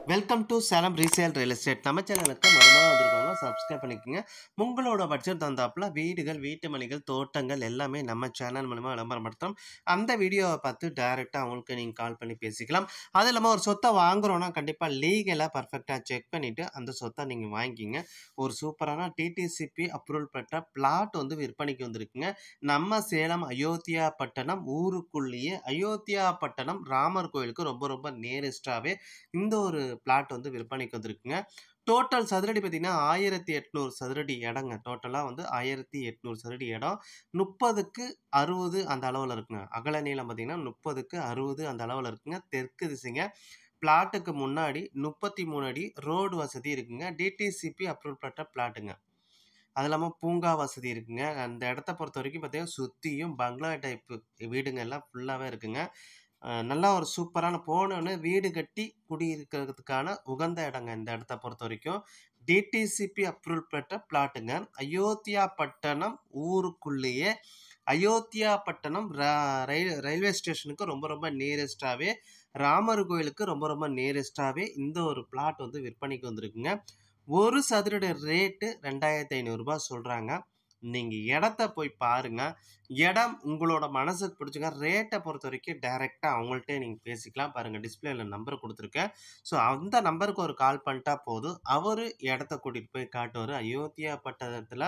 welcome to Salem resale real estate நம்ம சேனலுக்கு முதல்ல வந்திருக்கவங்க சப்ஸ்கிரைப் பண்ணிக்கோங்க உங்களோட பட்ஜெட் தந்தாப்புல வீடுகள் வீட்டு மணிகள் தோட்டங்கள் எல்லாமே நம்ம சேனல் மூலமாக விளம்பரப்படுத்துகிறோம் அந்த வீடியோவை பார்த்து டைரெக்டாக அவங்களுக்கு நீங்கள் கால் பண்ணி பேசிக்கலாம் அது இல்லாமல் ஒரு சொத்தை வாங்குறோன்னா கண்டிப்பாக லீகலாக பர்ஃபெக்டாக செக் பண்ணிவிட்டு அந்த சொத்தை நீங்கள் வாங்கிக்கிங்க ஒரு சூப்பரான டிடிசிபி அப்ரூவல் பெற்ற பிளாட் வந்து விற்பனைக்கு வந்திருக்குங்க நம்ம சேலம் அயோத்தியா பட்டணம் ஊருக்குள்ளேயே அயோத்தியா பட்டணம் ராமர் கோயிலுக்கு ரொம்ப ரொம்ப நியரஸ்டாகவே இந்த ஒரு பிளாட் வந்து விற்பனைக்கு வந்திருக்குங்க டோட்டல் சதுரடி பார்த்தீங்கன்னா ஆயிரத்தி எட்நூறு சதுரடி இடங்க டோட்டலாக வந்து ஆயிரத்தி எட்நூறு சதுரடி இடம் முப்பதுக்கு அறுபது அந்த அளவில் இருக்குங்க அகல நீளம் பார்த்தீங்கன்னா முப்பதுக்கு அறுபது அந்த அளவில் இருக்குங்க தெற்கு திசைங்க பிளாட்டுக்கு முன்னாடி முப்பத்தி மூணு அடி ரோடு வசதி இருக்குங்க டிடிசிபி அப்ரூவல் பெற்ற பிளாட்டுங்க அது இல்லாமல் பூங்கா வசதி இருக்குங்க அந்த இடத்த பொறுத்த வரைக்கும் பார்த்தீங்கன்னா சுற்றியும் பங்களா டைப்பு வீடுங்க எல்லாம் ஃபுல்லாகவே இருக்குங்க அஹ் நல்லா ஒரு சூப்பரான போனோன்னு வீடு கட்டி குடியிருக்கிறதுக்கான உகந்த இடங்க இந்த இடத்த பொறுத்த வரைக்கும் டிடிசிபி அப்ரூவல் பெற்ற பிளாட்டுங்க அயோத்தியா பட்டணம் ஊருக்குள்ளேயே அயோத்தியா பட்டணம் ரா- ரயில் ரயில்வே ஸ்டேஷனுக்கு ரொம்ப ரொம்ப நியரஸ்டாகவே ராமர் கோயிலுக்கு ரொம்ப ரொம்ப நியரஸ்டாகவே இந்த ஒரு பிளாட் வந்து விற்பனைக்கு வந்திருக்குங்க ஒரு சதுரடி ரேட்டு ரெண்டாயிரத்தி ஐநூறுரூபா சொல்கிறாங்க நீங்கள் இடத்த போய் பாருங்க இடம் உங்களோட மனசுக்கு பிடிச்சிங்க ரேட்டை பொறுத்த வரைக்கும் டைரெக்டாக அவங்கள்ட்டே நீங்கள் பேசிக்கலாம் பாருங்கள் டிஸ்பிளேல நம்பர் கொடுத்துருக்கேன் ஸோ அந்த நம்பருக்கு ஒரு கால் பண்ணிட்டா போதும் அவர் இடத்த கூட்டிகிட்டு போய் காட்டுவார் அயோத்தியா பட்டணத்தில்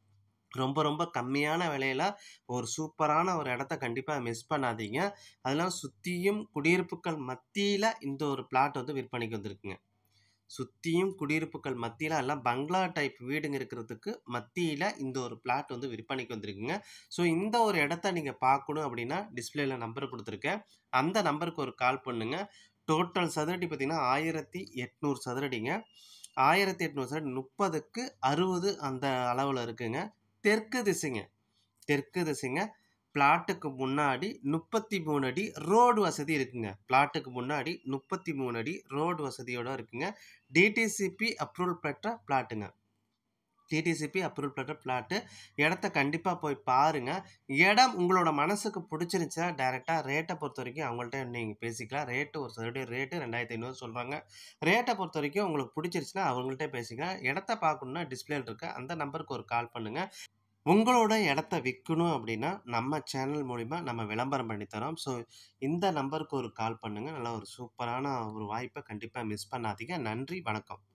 ரொம்ப ரொம்ப கம்மியான விலையில ஒரு சூப்பரான ஒரு இடத்த கண்டிப்பாக மிஸ் பண்ணாதீங்க அதெல்லாம் சுற்றியும் குடியிருப்புகள் மத்தியில் இந்த ஒரு பிளாட் வந்து விற்பனைக்கு வந்திருக்குங்க சுற்றியும் குடியிருப்புகள் மத்தியில் எல்லாம் பங்களா டைப் வீடுங்க இருக்கிறதுக்கு மத்தியில் இந்த ஒரு பிளாட் வந்து விற்பனைக்கு வந்திருக்குங்க ஸோ இந்த ஒரு இடத்த நீங்கள் பார்க்கணும் அப்படின்னா டிஸ்பிளேல நம்பர் கொடுத்துருக்கேன் அந்த நம்பருக்கு ஒரு கால் பண்ணுங்க டோட்டல் சதுரடி பார்த்தீங்கன்னா ஆயிரத்தி எட்நூறு சதுரடிங்க ஆயிரத்தி எட்நூறு சதுரடி முப்பதுக்கு அறுபது அந்த அளவில் இருக்குங்க தெற்கு திசைங்க தெற்கு திசைங்க பிளாட்டுக்கு முன்னாடி முப்பத்தி மூணு அடி ரோடு வசதி இருக்குங்க பிளாட்டுக்கு முன்னாடி முப்பத்தி மூணு அடி ரோடு வசதியோட இருக்குங்க டிடிசிபி அப்ரூவல் பெற்ற பிளாட்டுங்க டிடிசிபி அப்ரூவல் பெற்ற பிளாட்டு இடத்த கண்டிப்பாக போய் பாருங்க இடம் உங்களோட மனசுக்கு பிடிச்சிருந்துச்சா டேரெக்டாக ரேட்டை பொறுத்த வரைக்கும் அவங்கள்ட்ட நீங்கள் பேசிக்கலாம் ரேட்டு ஒரு சதுரடி ரேட்டு ரெண்டாயிரத்தி ஐநூறு சொல்கிறாங்க ரேட்டை பொறுத்த வரைக்கும் உங்களுக்கு பிடிச்சிருச்சுன்னா அவங்கள்ட்ட பேசிக்கலாம் இடத்த பார்க்கணுன்னா டிஸ்பிளேல இருக்க அந்த நம்பருக்கு ஒரு கால் பண்ணுங்கள் உங்களோட இடத்த விற்கணும் அப்படின்னா நம்ம சேனல் மூலிமா நம்ம விளம்பரம் பண்ணி தரோம் ஸோ இந்த நம்பருக்கு ஒரு கால் பண்ணுங்கள் நல்லா ஒரு சூப்பரான ஒரு வாய்ப்பை கண்டிப்பாக மிஸ் பண்ணாதீங்க நன்றி வணக்கம்